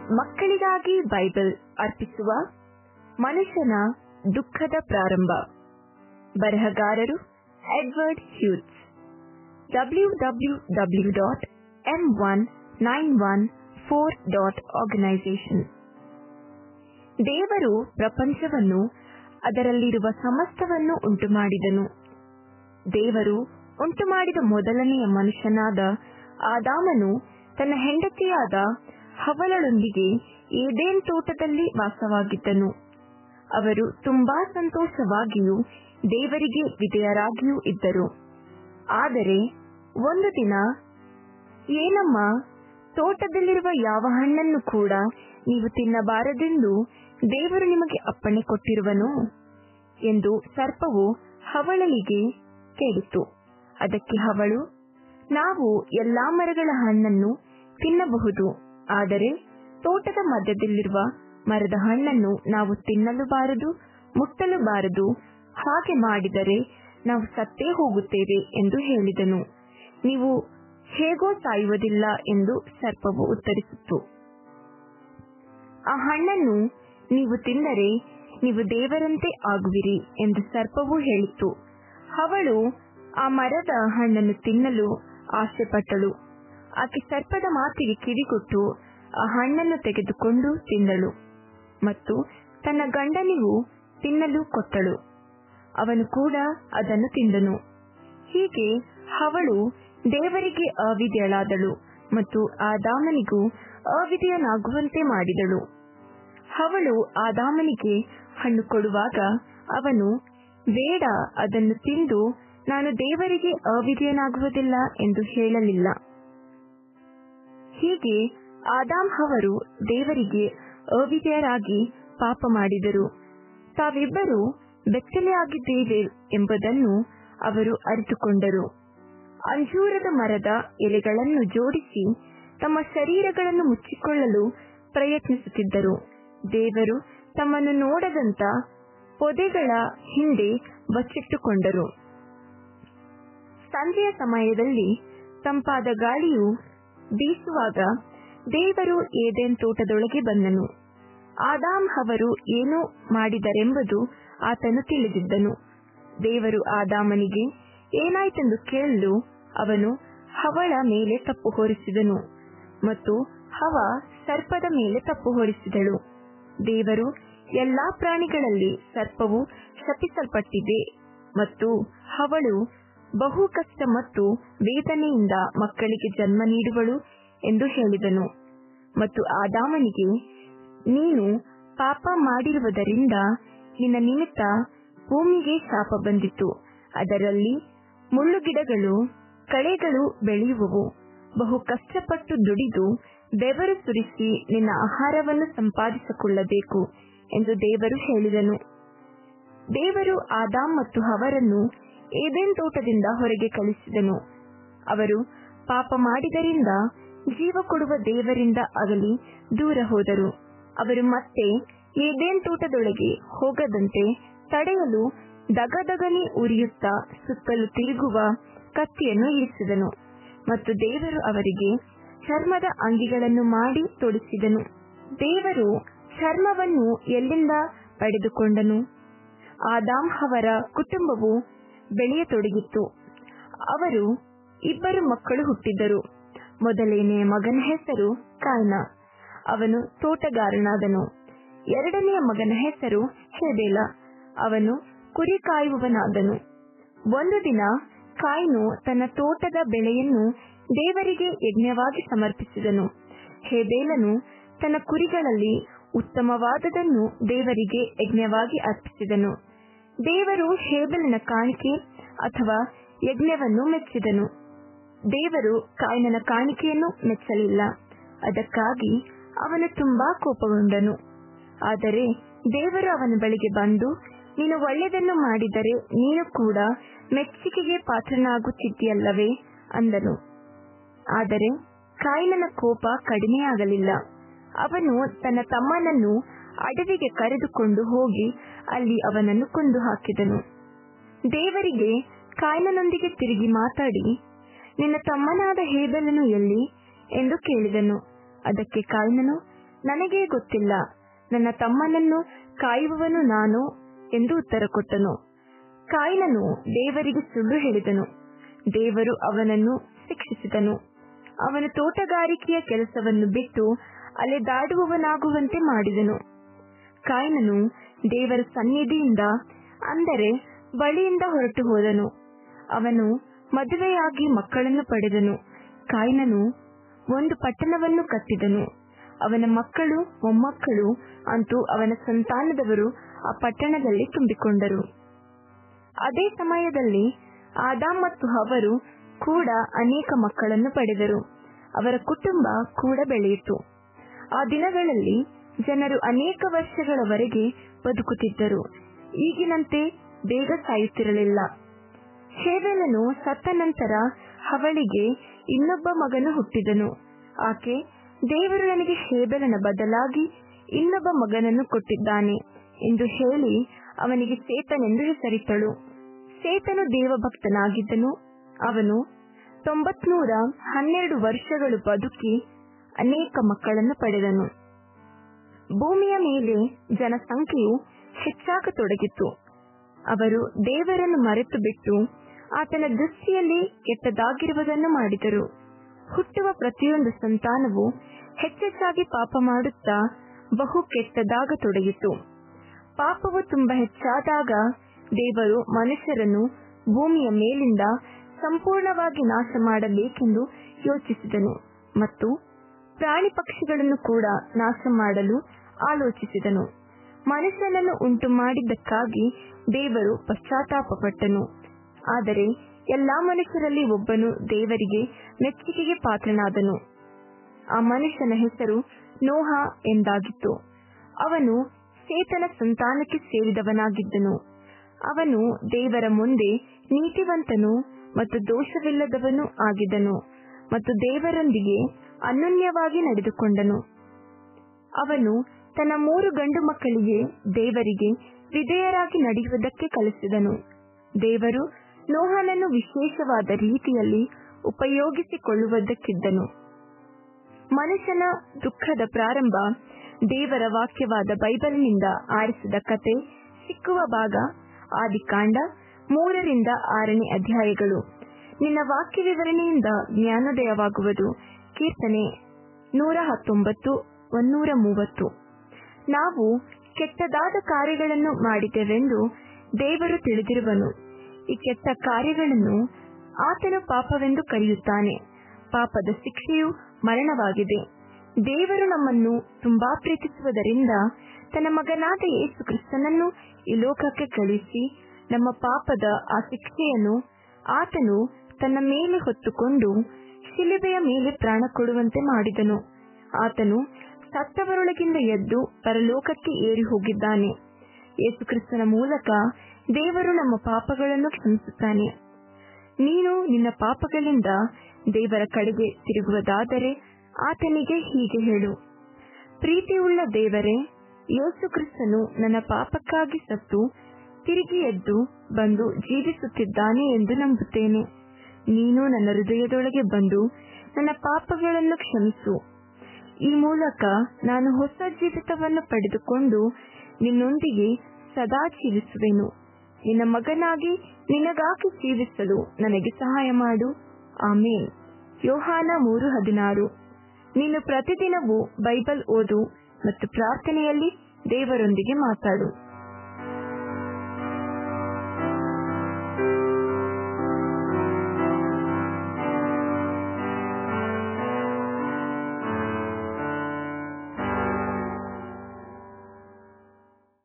ಮಕ್ಕಳಿಗಾಗಿ ಬೈಬಲ್ ಅರ್ಪಿಸುವ ಮನುಷ್ಯನ ದುಃಖದ ಪ್ರಾರಂಭ ಬರಹಗಾರರು ಎಡ್ವರ್ಡ್ ಹ್ಯೂಟ್ಸ್ W W W dot M one nine one four dot organisation ದೇವರು ಪ್ರಪಂಚವನ್ನು ಅದರಲ್ಲಿರುವ ಸಮಸ್ತವನ್ನು ಉಂಟುಮಾಡಿದನು ದೇವರು ಉಂಟುಮಾಡಿದ ಮೊದಲನೆಯ ಮನುಷ್ಯನಾದ ಆದಾಮನು ತನ್ನ ಹೆಂಡತಿಯಾದ ಹವಳಳೊಂದಿಗೆ ಏದೇನ್ ತೋಟದಲ್ಲಿ ವಾಸವಾಗಿದ್ದನು ಅವರು ತುಂಬಾ ಸಂತೋಷವಾಗಿಯೂ ದೇವರಿಗೆ ವಿಧೇಯರಾಗಿಯೂ ಇದ್ದರು ಆದರೆ ಒಂದು ದಿನ ಏನಮ್ಮ ತೋಟದಲ್ಲಿರುವ ಯಾವ ಹಣ್ಣನ್ನು ಕೂಡ ನೀವು ತಿನ್ನಬಾರದೆಂದು ದೇವರು ನಿಮಗೆ ಅಪ್ಪಣೆ ಕೊಟ್ಟಿರುವನು ಎಂದು ಸರ್ಪವು ಹವಳಲಿಗೆ ಕೇಳಿತು ಅದಕ್ಕೆ ಹವಳು ನಾವು ಎಲ್ಲಾ ಮರಗಳ ಹಣ್ಣನ್ನು ತಿನ್ನಬಹುದು ಆದರೆ ತೋಟದ ಮಧ್ಯದಲ್ಲಿರುವ ಮರದ ಹಣ್ಣನ್ನು ನಾವು ತಿನ್ನಲು ಬಾರದು ಮುಟ್ಟಲು ಬಾರದು ಹಾಗೆ ಮಾಡಿದರೆ ನಾವು ಸತ್ತೇ ಹೋಗುತ್ತೇವೆ ಎಂದು ಹೇಳಿದನು ನೀವು ಹೇಗೋ ಸಾಯುವುದಿಲ್ಲ ಎಂದು ಸರ್ಪವು ಉತ್ತರಿಸಿತು ಆ ಹಣ್ಣನ್ನು ನೀವು ತಿಂದರೆ ನೀವು ದೇವರಂತೆ ಆಗುವಿರಿ ಎಂದು ಸರ್ಪವು ಹೇಳಿತು ಅವಳು ಆ ಮರದ ಹಣ್ಣನ್ನು ತಿನ್ನಲು ಆಸೆಪಟ್ಟಳು ಆಕೆ ಸರ್ಪದ ಮಾತಿಗೆ ಕಿವಿಗೊಟ್ಟು ಆ ಹಣ್ಣನ್ನು ತೆಗೆದುಕೊಂಡು ತಿಂದಳು ಮತ್ತು ತನ್ನ ಗಂಡನಿಗೂ ತಿನ್ನಲು ಕೊಟ್ಟಳು ಅವನು ಕೂಡ ಅದನ್ನು ತಿಂದನು ಹೀಗೆ ಅವಳು ದೇವರಿಗೆ ಅವಿದ್ಯಳಾದಳು ಮತ್ತು ಆದಾಮನಿಗೂ ಅವಿಧೇಯನಾಗುವಂತೆ ಮಾಡಿದಳು ಅವಳು ಆದಾಮನಿಗೆ ಹಣ್ಣು ಕೊಡುವಾಗ ಅವನು ಬೇಡ ಅದನ್ನು ತಿಂದು ನಾನು ದೇವರಿಗೆ ಅವಿಧೇಯನಾಗುವುದಿಲ್ಲ ಎಂದು ಹೇಳಲಿಲ್ಲ ಹೀಗೆ ಆದಾಮ್ ಅವರು ದೇವರಿಗೆ ಅವಿಧೇಯರಾಗಿ ಪಾಪ ಮಾಡಿದರು ತಾವಿಬ್ಬರು ಬೆತ್ತಲೆಯಾಗಿದ್ದೇವೆ ಎಂಬುದನ್ನು ಅವರು ಅರಿತುಕೊಂಡರು ಅಂಜೂರದ ಮರದ ಎಲೆಗಳನ್ನು ಜೋಡಿಸಿ ತಮ್ಮ ಶರೀರಗಳನ್ನು ಮುಚ್ಚಿಕೊಳ್ಳಲು ಪ್ರಯತ್ನಿಸುತ್ತಿದ್ದರು ದೇವರು ತಮ್ಮನ್ನು ನೋಡದಂತ ಪೊದೆಗಳ ಹಿಂದೆ ಬಚ್ಚಿಟ್ಟುಕೊಂಡರು ಸಂಜೆಯ ಸಮಯದಲ್ಲಿ ತಂಪಾದ ಗಾಳಿಯು ಬೀಸುವಾಗ ದೇವರು ಏದೇನ್ ತೋಟದೊಳಗೆ ಬಂದನು ಆದಾಮ್ ಅವರು ಏನು ಮಾಡಿದರೆಂಬುದು ಆತನು ತಿಳಿದಿದ್ದನು ದೇವರು ಆದಾಮನಿಗೆ ಏನಾಯ್ತೆಂದು ಕೇಳಲು ಅವನು ಹವಳ ಮೇಲೆ ತಪ್ಪು ಹೊರಿಸಿದನು ಮತ್ತು ಹವ ಸರ್ಪದ ಮೇಲೆ ತಪ್ಪು ಹೊರಿಸಿದಳು ದೇವರು ಎಲ್ಲಾ ಪ್ರಾಣಿಗಳಲ್ಲಿ ಸರ್ಪವು ಶಪಿಸಲ್ಪಟ್ಟಿದೆ ಮತ್ತು ಹವಳು ಬಹು ಕಷ್ಟ ಮತ್ತು ವೇದನೆಯಿಂದ ಮಕ್ಕಳಿಗೆ ಜನ್ಮ ನೀಡುವಳು ಎಂದು ಹೇಳಿದನು ಮತ್ತು ಆದಾಮನಿಗೆ ನೀನು ಪಾಪ ಮಾಡಿರುವುದರಿಂದ ನಿನ್ನ ನಿಮಿತ್ತ ಭೂಮಿಗೆ ಶಾಪ ಬಂದಿತು ಅದರಲ್ಲಿ ಮುಳ್ಳುಗಿಡಗಳು ಕಳೆಗಳು ಬೆಳೆಯುವವು ಬಹು ಕಷ್ಟಪಟ್ಟು ದುಡಿದು ಬೆವರು ಸುರಿಸಿ ನಿನ್ನ ಆಹಾರವನ್ನು ಸಂಪಾದಿಸಿಕೊಳ್ಳಬೇಕು ಎಂದು ದೇವರು ಹೇಳಿದನು ದೇವರು ಆದಾಮ್ ಮತ್ತು ಅವರನ್ನು ಏದೇನ್ ತೋಟದಿಂದ ಹೊರಗೆ ಕಳಿಸಿದನು ಅವರು ಪಾಪ ಮಾಡಿದರಿಂದ ಜೀವ ಕೊಡುವ ದೇವರಿಂದ ಅಗಲಿ ದೂರ ಹೋದರು ಅವರು ಮತ್ತೆ ಏದೇನ್ ತೋಟದೊಳಗೆ ಹೋಗದಂತೆ ತಡೆಯಲು ದಗದಗನೆ ಉರಿಯುತ್ತಾ ಸುತ್ತಲೂ ತಿರುಗುವ ಕತ್ತಿಯನ್ನು ಇರಿಸಿದನು ಮತ್ತು ದೇವರು ಅವರಿಗೆ ಚರ್ಮದ ಅಂಗಿಗಳನ್ನು ಮಾಡಿ ತೊಡಿಸಿದನು ದೇವರು ಚರ್ಮವನ್ನು ಎಲ್ಲಿಂದ ಪಡೆದುಕೊಂಡನು ಆದಾಮ್ ಅವರ ಕುಟುಂಬವು ಬೆಳೆಯತೊಡಗಿತ್ತು ಅವರು ಇಬ್ಬರು ಮಕ್ಕಳು ಹುಟ್ಟಿದ್ದರು ಮೊದಲನೆಯ ಮಗನ ಹೆಸರು ಕಾಯ್ನ ಅವನು ತೋಟಗಾರನಾದನು ಎರಡನೆಯ ಮಗನ ಹೆಸರು ಹೆಬೇಲ ಅವನು ಕುರಿ ಕಾಯುವವನಾದನು ಒಂದು ದಿನ ಕಾಯ್ನು ತನ್ನ ತೋಟದ ಬೆಳೆಯನ್ನು ದೇವರಿಗೆ ಯಜ್ಞವಾಗಿ ಸಮರ್ಪಿಸಿದನು ಹೇಬೇಲನು ತನ್ನ ಕುರಿಗಳಲ್ಲಿ ಉತ್ತಮವಾದದನ್ನು ದೇವರಿಗೆ ಯಜ್ಞವಾಗಿ ಅರ್ಪಿಸಿದನು ದೇವರು ಹೇಬೆಲನ ಕಾಣಿಕೆ ಅಥವಾ ಯಜ್ಞವನ್ನು ಮೆಚ್ಚಿದನು ದೇವರು ಕಾಯ್ನನ ಕಾಣಿಕೆಯನ್ನು ಮೆಚ್ಚಲಿಲ್ಲ ಅದಕ್ಕಾಗಿ ಅವನು ತುಂಬಾ ಕೋಪಗೊಂಡನು ಆದರೆ ದೇವರು ಅವನ ಬಳಿಗೆ ಬಂದು ನೀನು ಒಳ್ಳೆಯದನ್ನು ಮಾಡಿದರೆ ನೀನು ಕೂಡ ಮೆಚ್ಚುಗೆಗೆ ಪಾತ್ರನಾಗುತ್ತಿದ್ದೀಯಲ್ಲವೇ ಅಂದನು ಆದರೆ ಕಾಯಿನನ ಕೋಪ ಕಡಿಮೆಯಾಗಲಿಲ್ಲ ಅವನು ತನ್ನ ತಮ್ಮನನ್ನು ಅಡವಿಗೆ ಕರೆದುಕೊಂಡು ಹೋಗಿ ಅಲ್ಲಿ ಅವನನ್ನು ಕೊಂದು ಹಾಕಿದನು ದೇವರಿಗೆ ಕಾಯ್ನನೊಂದಿಗೆ ತಿರುಗಿ ಮಾತಾಡಿ ನಿನ್ನ ತಮ್ಮನಾದ ಹೇಬೆಲನು ಎಲ್ಲಿ ಎಂದು ಕೇಳಿದನು ಅದಕ್ಕೆ ಕಾಯ್ನನು ನನಗೇ ಗೊತ್ತಿಲ್ಲ ನನ್ನ ತಮ್ಮನನ್ನು ಕಾಯುವವನು ನಾನು ಎಂದು ಉತ್ತರ ಕೊಟ್ಟನು ಕಾಯಿನನು ದೇವರಿಗೆ ಸುಳ್ಳು ಹೇಳಿದನು ದೇವರು ಅವನನ್ನು ಶಿಕ್ಷಿಸಿದನು ಅವನು ತೋಟಗಾರಿಕೆಯ ಕೆಲಸವನ್ನು ಬಿಟ್ಟು ಅಲೆದಾಡುವವನಾಗುವಂತೆ ಮಾಡಿದನು ಕಾಯಿನನು ದೇವರ ಸನ್ನಿಧಿಯಿಂದ ಅಂದರೆ ಬಳಿಯಿಂದ ಹೊರಟು ಹೋದನು ಅವನು ಮದುವೆಯಾಗಿ ಮಕ್ಕಳನ್ನು ಪಡೆದನು ಕಾಯಿನನು ಒಂದು ಪಟ್ಟಣವನ್ನು ಕಟ್ಟಿದನು ಅವನ ಮಕ್ಕಳು ಮೊಮ್ಮಕ್ಕಳು ಅಂತೂ ಅವನ ಸಂತಾನದವರು ಆ ಪಟ್ಟಣದಲ್ಲಿ ತುಂಬಿಕೊಂಡರು ಅದೇ ಸಮಯದಲ್ಲಿ ಆದಾಮ್ ಮತ್ತು ಅವರು ಕೂಡ ಅನೇಕ ಮಕ್ಕಳನ್ನು ಪಡೆದರು ಅವರ ಕುಟುಂಬ ಕೂಡ ಬೆಳೆಯಿತು ಆ ದಿನಗಳಲ್ಲಿ ಜನರು ಅನೇಕ ವರ್ಷಗಳವರೆಗೆ ಬದುಕುತ್ತಿದ್ದರು ಈಗಿನಂತೆ ಬೇಗ ಸಾಯುತ್ತಿರಲಿಲ್ಲ ಹೇವೆಲನು ಸತ್ತ ನಂತರ ಅವಳಿಗೆ ಇನ್ನೊಬ್ಬ ಮಗನು ಹುಟ್ಟಿದನು ಆಕೆ ದೇವರು ನನಗೆ ಹೇಬೆಲನ ಬದಲಾಗಿ ಇನ್ನೊಬ್ಬ ಮಗನನ್ನು ಕೊಟ್ಟಿದ್ದಾನೆ ಎಂದು ಹೇಳಿ ಅವನಿಗೆ ಸೇತನೆಂದು ಹೆಸರಿಟ್ಟಳು ಸೇತನು ದೇವಭಕ್ತನಾಗಿದ್ದನು ಅವನು ತೊಂಬತ್ನೂರ ಹನ್ನೆರಡು ವರ್ಷಗಳು ಬದುಕಿ ಅನೇಕ ಮಕ್ಕಳನ್ನು ಪಡೆದನು ಭೂಮಿಯ ಮೇಲೆ ಜನಸಂಖ್ಯೆಯು ಹೆಚ್ಚಾಗತೊಡಗಿತು ಅವರು ದೇವರನ್ನು ಮರೆತು ಬಿಟ್ಟು ಆತನ ದೃಷ್ಟಿಯಲ್ಲಿ ಕೆಟ್ಟದಾಗಿರುವುದನ್ನು ಮಾಡಿದರು ಹುಟ್ಟುವ ಪ್ರತಿಯೊಂದು ಸಂತಾನವು ಹೆಚ್ಚೆಚ್ಚಾಗಿ ಪಾಪ ಮಾಡುತ್ತಾ ಬಹು ಕೆಟ್ಟದಾಗತೊಡಗಿತು ಪಾಪವು ತುಂಬಾ ಹೆಚ್ಚಾದಾಗ ದೇವರು ಮನುಷ್ಯರನ್ನು ಭೂಮಿಯ ಮೇಲಿಂದ ಸಂಪೂರ್ಣವಾಗಿ ನಾಶ ಮಾಡಬೇಕೆಂದು ಯೋಚಿಸಿದನು ಮತ್ತು ಪ್ರಾಣಿ ಪಕ್ಷಿಗಳನ್ನು ಕೂಡ ನಾಶ ಮಾಡಲು ಆಲೋಚಿಸಿದನು ಮನುಷ್ಯನನ್ನು ಉಂಟು ಮಾಡಿದ್ದಕ್ಕಾಗಿ ದೇವರು ಪಶ್ಚಾತ್ತಾಪಪಟ್ಟನು ಆದರೆ ಎಲ್ಲಾ ಮನುಷ್ಯರಲ್ಲಿ ಒಬ್ಬನು ದೇವರಿಗೆ ಮೆಚ್ಚುಗೆಗೆ ಪಾತ್ರನಾದನು ಆ ಮನುಷ್ಯನ ಹೆಸರು ನೋಹ ಎಂದಾಗಿತ್ತು ಅವನು ಸೇತನ ಸಂತಾನಕ್ಕೆ ಸೇರಿದವನಾಗಿದ್ದನು ಅವನು ದೇವರ ಮುಂದೆ ನೀತಿವಂತನು ಮತ್ತು ದೋಷವಿಲ್ಲದವನು ಆಗಿದ್ದನು ಮತ್ತು ದೇವರೊಂದಿಗೆ ಅನನ್ಯವಾಗಿ ನಡೆದುಕೊಂಡನು ಅವನು ತನ್ನ ಮೂರು ಗಂಡು ಮಕ್ಕಳಿಗೆ ದೇವರಿಗೆ ವಿಧೇಯರಾಗಿ ನಡೆಯುವುದಕ್ಕೆ ಕಲಿಸಿದನು ದೇವರು ನೋಹನನ್ನು ವಿಶೇಷವಾದ ರೀತಿಯಲ್ಲಿ ಉಪಯೋಗಿಸಿಕೊಳ್ಳುವುದಕ್ಕಿದ್ದನು ಮನುಷ್ಯನ ದುಃಖದ ಪ್ರಾರಂಭ ದೇವರ ವಾಕ್ಯವಾದ ಬೈಬಲ್ನಿಂದ ಆರಿಸಿದ ಕತೆ ಸಿಕ್ಕುವ ಭಾಗ ಆದಿಕಾಂಡ ಮೂರರಿಂದ ಆರನೇ ಅಧ್ಯಾಯಗಳು ನಿನ್ನ ವಾಕ್ಯ ವಿವರಣೆಯಿಂದ ಜ್ಞಾನೋದಯವಾಗುವುದು ಕೀರ್ತನೆ ನೂರ ಹತ್ತೊಂಬತ್ತು ಒನ್ನೂರ ಮೂವತ್ತು ನಾವು ಕೆಟ್ಟದಾದ ಕಾರ್ಯಗಳನ್ನು ಮಾಡಿದೆವೆಂದು ದೇವರು ತಿಳಿದಿರುವನು ಈ ಕೆಟ್ಟ ಕಾರ್ಯಗಳನ್ನು ಆತನು ಪಾಪವೆಂದು ಕರೆಯುತ್ತಾನೆ ಪಾಪದ ಶಿಕ್ಷೆಯು ಮರಣವಾಗಿದೆ ದೇವರು ನಮ್ಮನ್ನು ತುಂಬಾ ಪ್ರೀತಿಸುವುದರಿಂದ ತನ್ನ ಮಗನಾದ ಯೇಸು ಕ್ರಿಸ್ತನನ್ನು ಈ ಲೋಕಕ್ಕೆ ಕಳುಹಿಸಿ ನಮ್ಮ ಪಾಪದ ಆ ಶಿಕ್ಷೆಯನ್ನು ಆತನು ತನ್ನ ಮೇಲೆ ಹೊತ್ತುಕೊಂಡು ಶಿಲುಬೆಯ ಮೇಲೆ ಪ್ರಾಣ ಕೊಡುವಂತೆ ಮಾಡಿದನು ಆತನು ಸತ್ತವರೊಳಗಿಂದ ಎದ್ದು ಪರಲೋಕಕ್ಕೆ ಏರಿ ಹೋಗಿದ್ದಾನೆ ಯೇಸು ಕ್ರಿಸ್ತನ ಮೂಲಕ ದೇವರು ನಮ್ಮ ಪಾಪಗಳನ್ನು ಕ್ಷಮಿಸುತ್ತಾನೆ ನೀನು ನಿನ್ನ ಪಾಪಗಳಿಂದ ದೇವರ ಕಡೆಗೆ ತಿರುಗುವುದಾದರೆ ಆತನಿಗೆ ಹೀಗೆ ಹೇಳು ಪ್ರೀತಿಯುಳ್ಳ ದೇವರೇ ಯೇಸು ಕ್ರಿಸ್ತನು ನನ್ನ ಪಾಪಕ್ಕಾಗಿ ಸತ್ತು ತಿರುಗಿ ಎದ್ದು ಬಂದು ಜೀವಿಸುತ್ತಿದ್ದಾನೆ ಎಂದು ನಂಬುತ್ತೇನೆ ನೀನು ನನ್ನ ಹೃದಯದೊಳಗೆ ಬಂದು ನನ್ನ ಪಾಪಗಳನ್ನು ಕ್ಷಮಿಸು ಈ ಮೂಲಕ ನಾನು ಹೊಸ ಜೀವಿತವನ್ನು ಪಡೆದುಕೊಂಡು ನಿನ್ನೊಂದಿಗೆ ಸದಾ ಜೀವಿಸುವೆನು ನಿನ್ನ ಮಗನಾಗಿ ನಿನಗಾಗಿ ಜೀವಿಸಲು ನನಗೆ ಸಹಾಯ ಮಾಡು ಆಮೇನ್ ಯೋಹಾನ ಮೂರು ಹದಿನಾರು ನೀನು ಪ್ರತಿದಿನವೂ ಬೈಬಲ್ ಓದು ಮತ್ತು ಪ್ರಾರ್ಥನೆಯಲ್ಲಿ ದೇವರೊಂದಿಗೆ ಮಾತಾಡು